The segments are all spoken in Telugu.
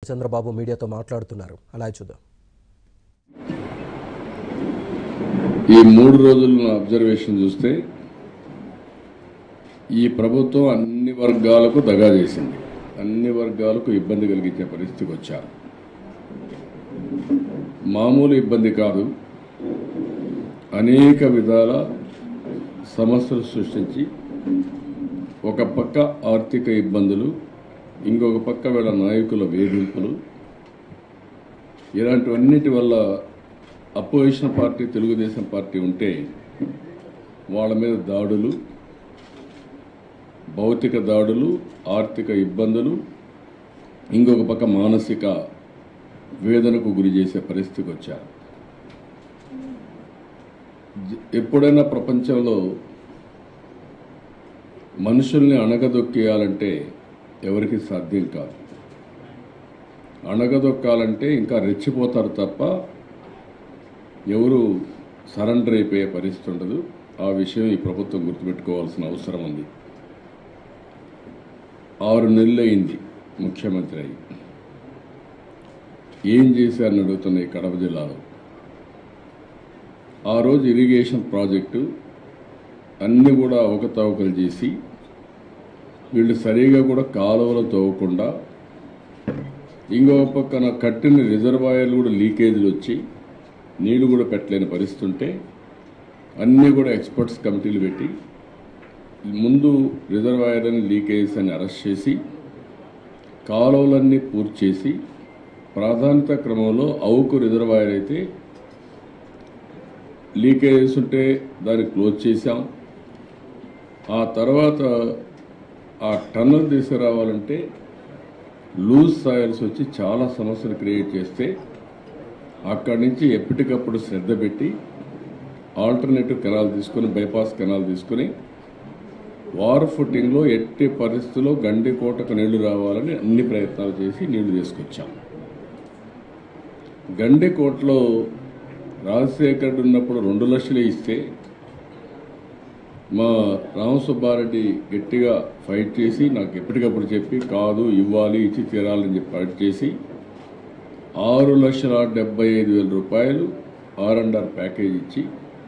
చంద్రబాబు మీడియాతో మాట్లాడుతున్నారు అలా చూద్దాం ఈ మూడు రోజుల అబ్జర్వేషన్ చూస్తే ఈ ప్రభుత్వం అన్ని వర్గాలకు దగా చేసింది అన్ని వర్గాలకు ఇబ్బంది కలిగించే పరిస్థితికి వచ్చారు మామూలు ఇబ్బంది కాదు అనేక విధాల సమస్యలు సృష్టించి ఒక పక్క ఆర్థిక ఇబ్బందులు ఇంకొక పక్క వీళ్ళ నాయకుల వేధింపులు ఇలాంటివన్నిటి వల్ల అపోజిషన్ పార్టీ తెలుగుదేశం పార్టీ ఉంటే వాళ్ళ మీద దాడులు భౌతిక దాడులు ఆర్థిక ఇబ్బందులు ఇంకొక పక్క మానసిక వేదనకు గురి చేసే పరిస్థితికి వచ్చారు జ- ఎప్పుడైనా ప్రపంచంలో మనుషుల్ని అణగదొక్కేయాలంటే ఎవరికి సాధ్యం కాదు అణగదొక్కాలంటే ఇంకా రెచ్చిపోతారు తప్ప ఎవరు సరెండర్ అయిపోయే పరిస్థితి ఉండదు ఆ విషయం ఈ ప్రభుత్వం గుర్తుపెట్టుకోవాల్సిన అవసరం ఉంది ఆరు నెలలు అయింది ముఖ్యమంత్రి అయి ఏం చేశారని అడుగుతున్న ఈ కడప జిల్లాలో ఆ రోజు ఇరిగేషన్ ప్రాజెక్టు అన్నీ కూడా అవకతవకలు చేసి వీళ్ళు సరిగా కూడా కాలువలు తవ్వకుండా ఇంకొక పక్కన కట్టిన రిజర్వాయర్లు కూడా లీకేజీలు వచ్చి నీళ్లు కూడా పెట్టలేని పరిస్థితి ఉంటే అన్నీ కూడా ఎక్స్పర్ట్స్ కమిటీలు పెట్టి ముందు రిజర్వాయర్ అని లీకేజెస్ అని అరెస్ట్ చేసి కాలువలన్నీ పూర్తి చేసి ప్రాధాన్యత క్రమంలో అవుకు రిజర్వాయర్ అయితే లీకేజెస్ ఉంటే దాన్ని క్లోజ్ చేశాం ఆ తర్వాత ఆ టన్నల్ తీసుకురావాలంటే లూజ్ సాయిల్స్ వచ్చి చాలా సమస్యలు క్రియేట్ చేస్తే అక్కడి నుంచి ఎప్పటికప్పుడు శ్రద్ధ పెట్టి ఆల్టర్నేటివ్ కెనాల్ తీసుకుని బైపాస్ కెనాల్ తీసుకుని వార్ ఫుటింగ్లో ఎట్టి పరిస్థితుల్లో గండికోటకు నీళ్లు రావాలని అన్ని ప్రయత్నాలు చేసి నీళ్లు తీసుకొచ్చాం గండికోటలో రాజశేఖరుడు ఉన్నప్పుడు రెండు లక్షలు ఇస్తే మా రామసుబ్బారెడ్డి గట్టిగా ఫైట్ చేసి నాకు ఎప్పటికప్పుడు చెప్పి కాదు ఇవ్వాలి ఇచ్చి తీరాలని చెప్పి ఫైట్ చేసి ఆరు లక్షల డెబ్బై ఐదు వేల రూపాయలు ఆర్ అండ్ ఆర్ ప్యాకేజ్ ఇచ్చి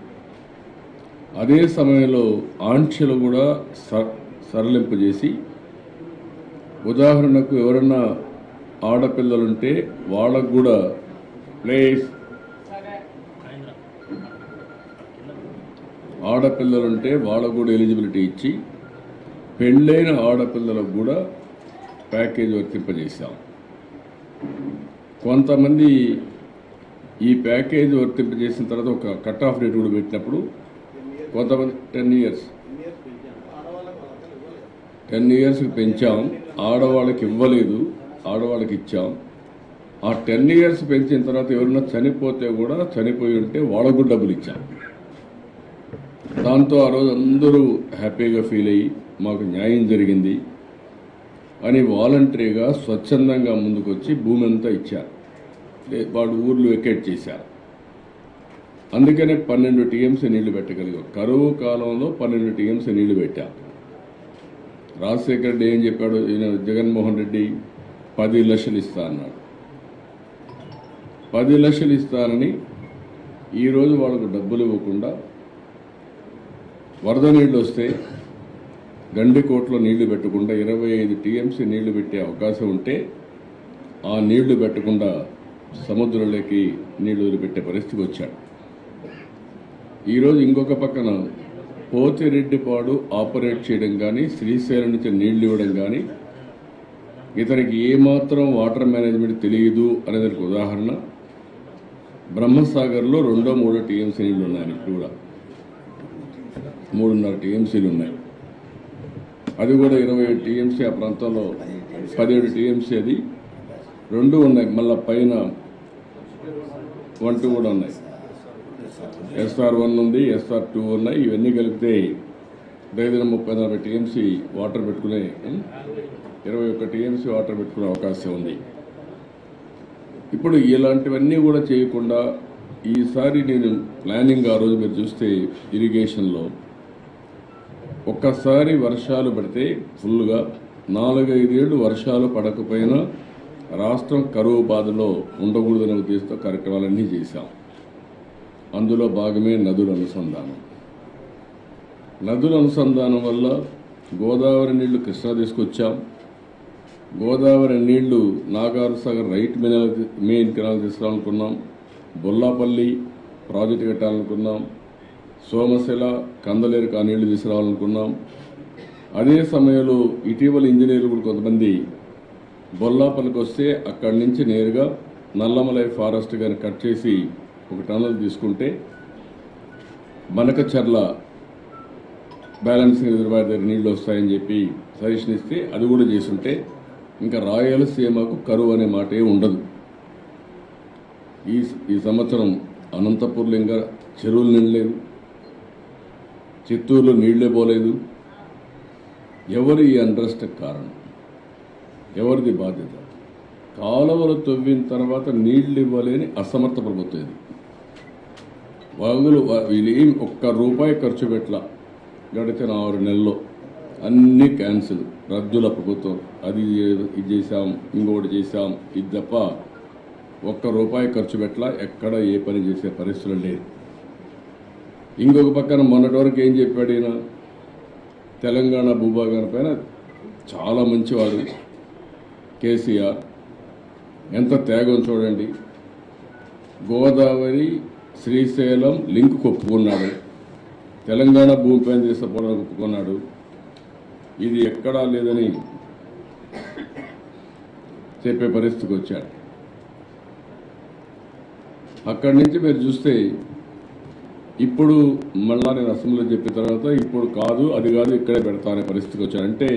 అదే సమయంలో ఆంక్షలు కూడా స- సరళింపు చేసి ఉదాహరణకు ఎవరన్నా ఆడపిల్లలుంటే వాళ్ళకు కూడా ప్లేస్ ఆడపిల్లలుంటే వాళ్ళకు కూడా ఎలిజిబిలిటీ ఇచ్చి పెళ్ళైన ఆడపిల్లలకు కూడా ప్యాకేజ్ వర్తింపజేశాం కొంతమంది ఈ ప్యాకేజ్ వర్తింపజేసిన తర్వాత ఒక కట్ ఆఫ్ డేట్ కూడా పెట్టినప్పుడు కొంతమంది టెన్ ఇయర్స్ టెన్ ఇయర్స్కి పెంచాం ఆడవాళ్ళకి ఇవ్వలేదు ఆడవాళ్ళకి ఇచ్చాం ఆ టెన్ ఇయర్స్ పెంచిన తర్వాత ఎవరైనా చనిపోతే కూడా చనిపోయి ఉంటే వాళ్ళకు కూడా డబ్బులు ఇచ్చాం దాంతో ఆ రోజు అందరూ హ్యాపీగా ఫీల్ అయ్యి మాకు న్యాయం జరిగింది అని వాలంటరీగా స్వచ్ఛందంగా ముందుకొచ్చి భూమి అంతా ఇచ్చారు లే- వాడు ఊర్లు వెకేట్ చేశారు అందుకనే పన్నెండు టీఎంసీ నీళ్లు పెట్టగలిగాం కరువు కాలంలో పన్నెండు టీఎంసీ నీళ్లు పెట్టాం రాజశేఖర్ రెడ్డి ఏం చెప్పాడు ఈయన జగన్మోహన్ రెడ్డి పది లక్షలు ఇస్తా అన్నాడు పది లక్షలు ఇస్తానని ఈరోజు వాళ్ళకు డబ్బులు ఇవ్వకుండా వరద నీళ్లు వస్తే గండికోట్లో నీళ్లు పెట్టకుండా ఇరవై ఐదు టీఎంసీ నీళ్లు పెట్టే అవకాశం ఉంటే ఆ నీళ్లు పెట్టకుండా సముద్రంలోకి నీళ్లు వదిలిపెట్టే పరిస్థితికి వచ్చాడు ఈరోజు ఇంకొక పక్కన పోతిరెడ్డిపాడు ఆపరేట్ చేయడం కానీ శ్రీశైలం నుంచి నీళ్లు ఇవ్వడం కానీ ఇతనికి ఏమాత్రం వాటర్ మేనేజ్మెంట్ తెలియదు అనేదానికి ఉదాహరణ బ్రహ్మసాగర్లో రెండో మూడో టీఎంసీ నీళ్లు ఉన్నాయి ఇప్పుడు కూడా మూడున్నర టీఎంసీలు ఉన్నాయి అది కూడా ఇరవై ఏడు టీఎంసీ ఆ ప్రాంతంలో పదిహేడు టీఎంసీ అది రెండు ఉన్నాయి మళ్ళా పైన వన్ టూ కూడా ఉన్నాయి ఎస్ఆర్ వన్ ఉంది ఎస్ఆర్ టూ ఉన్నాయి ఇవన్నీ కలిపితే దగ్గర ముప్పై నలభై టీఎంసీ వాటర్ పెట్టుకునే ఉం, ఇరవై ఒక్క టీఎంసీ వాటర్ పెట్టుకునే అవకాశం ఉంది ఇప్పుడు ఇలాంటివన్నీ కూడా చేయకుండా ఈసారి నేను ప్లానింగ్ ఆ రోజు మీరు చూస్తే ఇరిగేషన్లో ఒక్కసారి వర్షాలు పడితే ఫుల్గా నాలుగైదేళ్ళు వర్షాలు పడకపోయినా రాష్ట్రం కరువు బాధలో ఉండకూడదనే ఉద్దేశంతో కార్యక్రమాలన్నీ చేశాం అందులో భాగమే నదుల అనుసంధానం నదుల అనుసంధానం వల్ల గోదావరి నీళ్లు కృష్ణా తీసుకొచ్చాం గోదావరి నీళ్లు Nagar Sagar right main main canal తీసుకురావాలనుకున్నాం బొల్లాపల్లి ప్రాజెక్టు కట్టాలనుకున్నాం సోమశిల కందలేరు కా నీళ్లు తీసుకురావాలనుకున్నాం అదే సమయంలో ఇటీవల ఇంజనీర్లు కూడా కొంతమంది బొల్లాపల్లికి వస్తే అక్కడి నుంచి నేరుగా నల్లమలై ఫారెస్ట్ గాని కట్ చేసి ఒక టన్నల్ తీసుకుంటే మనకచర్ల బ్యాలెన్సింగ్ రిజర్వాయర్ దగ్గర నీళ్లు వస్తాయని చెప్పి సజెషన్ ఇస్తే అది కూడా చేసుంటే ఇంకా రాయలసీమకు కరువు అనే మాటే ఉండదు ఈ ఈ సంవత్సరం అనంతపూర్లో ఇంకా చెరువులు నిండలేదు చిత్తూరులో నీళ్లే పోలేదు ఎవరి ఈ అండ్రస్ట్ కారణం ఎవరిది బాధ్యత కాలువలు తవ్విన తర్వాత నీళ్లు ఇవ్వలేని అసమర్థ ప్రభుత్వం ఇది వాగులు వా- వీళ్ళు ఏం ఒక్క రూపాయి ఖర్చు పెట్టలా గడిచిన ఆరు నెలల్లో అన్ని క్యాన్సిల్ రద్దుల ప్రభుత్వం అది చే- ఇది చేశాం ఇంకొకటి చేశాం ఇది తప్ప ఒక్క రూపాయి ఖర్చు పెట్టలా ఎక్కడ ఏ పని చేసే పరిస్థితులు లేదు ఇంకొక పక్కన మొన్నటి వరకు ఏం చెప్పాడు ఈయన తెలంగాణ భూభాగం పైన చాలా మంచివాడు కేసీఆర్ ఎంత త్యాగం చూడండి గోదావరి శ్రీశైలం లింక్ ఒప్పుకున్నాడు తెలంగాణ భూమిపైన తీసుకుపోవడానికి ఒప్పుకున్నాడు ఇది ఎక్కడా లేదని చెప్పే పరిస్థితికి వచ్చాడు అక్కడి నుంచి మీరు చూస్తే ఇప్పుడు మళ్ళా నేను అసెంబ్లీలో చెప్పిన తర్వాత ఇప్పుడు కాదు అది కాదు ఇక్కడే పెడతా అనే పరిస్థితికి వచ్చాను అంటే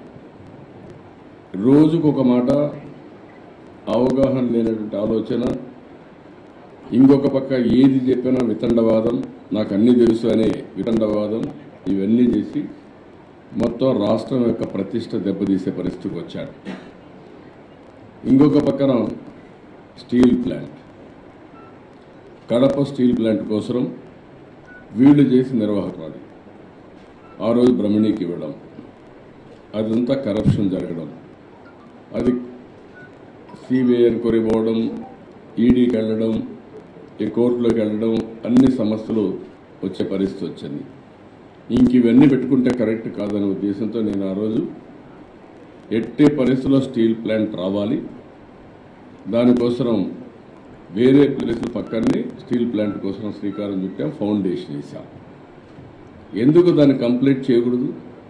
రోజుకు ఒక మాట అవగాహన లేనటువంటి ఆలోచన ఇంకొక పక్క ఏది చెప్పినా వితండవాదం నాకు అన్నీ తెలుసు అనే వితండవాదం ఇవన్నీ చేసి మొత్తం రాష్ట్రం యొక్క ప్రతిష్ట దెబ్బతీసే పరిస్థితికి వచ్చాడు ఇంకొక పక్కన steel plant Kadapa steel plant కోసం వీళ్ళు చేసి నిర్వాహకులు ఆ రోజు బ్రహ్మణికి ఇవ్వడం అదంతా కరప్షన్ జరగడం అది సిబిఐ ఎంక్వైరీ పోవడం ఈడీకి వెళ్ళడం ఈ కోర్టులోకి వెళ్ళడం అన్ని సమస్యలు వచ్చే పరిస్థితి వచ్చింది ఇంక ఇవన్నీ పెట్టుకుంటే కరెక్ట్ కాదనే ఉద్దేశంతో నేను ఆ రోజు ఎట్టి పరిస్థితుల్లో స్టీల్ ప్లాంట్ రావాలి దానికోసం వేరే ప్లేసుల పక్కనే స్టీల్ ప్లాంట్ కోసం శ్రీకారం చుట్టాం ఫౌండేషన్ వేసాం ఎందుకు దాన్ని కంప్లీట్ చేయకూడదు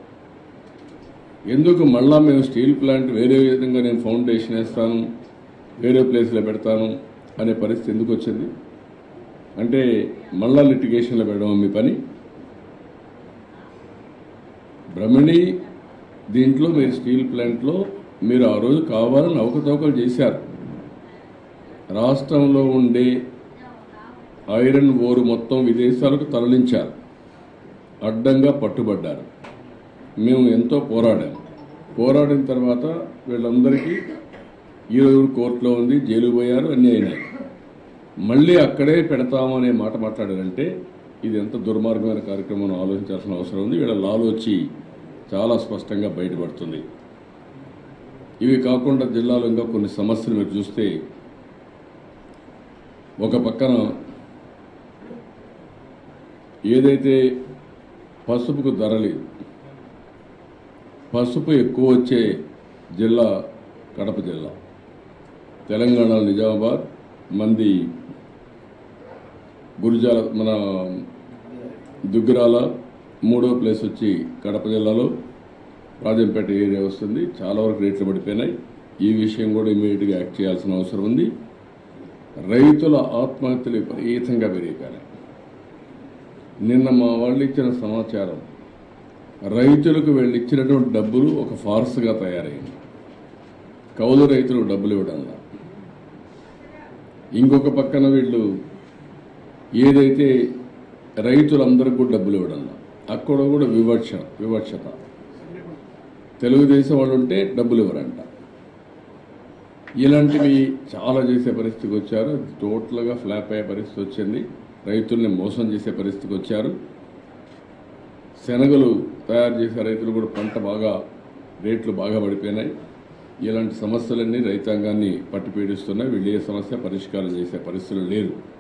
ఎందుకు మళ్ళా మేము స్టీల్ ప్లాంట్ వేరే విధంగా నేను ఫౌండేషన్ వేస్తాను వేరే ప్లేస్లో పెడతాను అనే పరిస్థితి ఎందుకు వచ్చింది అంటే మళ్ళా లిటిగేషన్లో పెట్టడం మీ పని బ్రహ్మణి దీంట్లో మీరు స్టీల్ ప్లాంట్లో మీరు ఆ రోజు కావాలని అవకతవకలు చేశారు రాష్ట్రంలో ఉండే ఐరన్ ఓరు మొత్తం విదేశాలకు తరలించారు అడ్డంగా పట్టుబడ్డారు మేము ఎంతో పోరాడాము పోరాడిన తర్వాత వీళ్ళందరికీ ఈరోజు కోర్టులో ఉంది జైలు పోయారు అన్నీ అయినాయి మళ్ళీ అక్కడే పెడతాము అనే మాట మాట్లాడారంటే ఇది ఎంత దుర్మార్గమైన కార్యక్రమం అని ఆలోచించాల్సిన అవసరం ఉంది వీళ్ళ లాలు వచ్చి చాలా స్పష్టంగా బయటపడుతుంది ఇవి కాకుండా జిల్లాలో ఇంకా కొన్ని సమస్యలు మీరు చూస్తే ఒక పక్కన ఏదైతే పసుపుకు ధర లేదు పసుపు ఎక్కువ వచ్చే జిల్లా కడప జిల్లా తెలంగాణ నిజామాబాద్ మంది గురిజాల మన దుగ్గిరాల మూడో ప్లేస్ వచ్చి కడప జిల్లాలో రాజంపేట ఏరియా వస్తుంది చాలా వరకు రేట్లు పడిపోయినాయి ఈ విషయం కూడా ఇమీడియట్గా యాక్ట్ చేయాల్సిన అవసరం ఉంది రైతుల ఆత్మహత్యలు విపరీతంగా పెరిగిపోయినాయి నిన్న మా వాళ్ళు ఇచ్చిన సమాచారం రైతులకు వీళ్ళు ఇచ్చినటువంటి డబ్బులు ఒక ఫార్స్గా తయారైంది కౌలు రైతులకు డబ్బులు ఇవ్వడంలా ఇంకొక పక్కన వీళ్ళు ఏదైతే రైతులందరికీ కూడా డబ్బులు ఇవ్వడంలా అక్కడ కూడా వివక్ష వివక్షత తెలుగుదేశం వాళ్ళు ఉంటే డబ్బులు ఇవ్వరంట ఇలాంటివి చాలా చేసే పరిస్థితికి వచ్చారు టోటల్గా ఫ్లాప్ అయ్యే పరిస్థితి వచ్చింది రైతుల్ని మోసం చేసే పరిస్థితికి వచ్చారు శనగలు తయారు చేసే రైతులు కూడా పంట బాగా రేట్లు బాగా పడిపోయినాయి ఇలాంటి సమస్యలన్నీ రైతాంగాన్ని పట్టిపీడిస్తున్నాయి వీళ్ళు ఏ సమస్య పరిష్కారం చేసే పరిస్థితులు లేరు